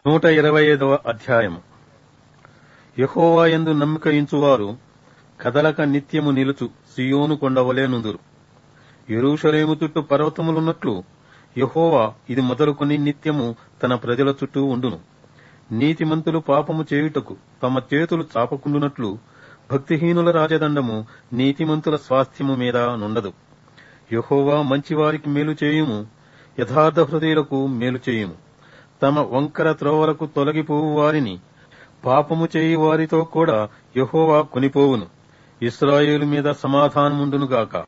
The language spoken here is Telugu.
నూట ఇరవై ఐదవ అధ్యాయము యహోవా యందు నమ్మిక ఇంచువారు కదలక నిత్యము నిలుచు సియోను కొండవలేనుదురు ఎరుషలేము చుట్టూ పర్వతములున్నట్లు యహోవా ఇది మొదలుకొని నిత్యము తన ప్రజల చుట్టూ ఉండును నీతిమంతులు పాపము చేయుటకు తమ చేతులు చాపకుండునట్లు భక్తిహీనుల రాజదండము నీతిమంతుల స్వాస్థ్యము మీద నుండదు యహోవా మంచివారికి మేలు చేయుము యథార్థ హృదయులకు మేలు చేయుము తమ వంకర త్రోవలకు తొలగిపోవు వారిని పాపము చేయి వారితో కూడా యహోవా కొనిపోవును ఇస్రాయేలు మీద సమాధానముండునుగాక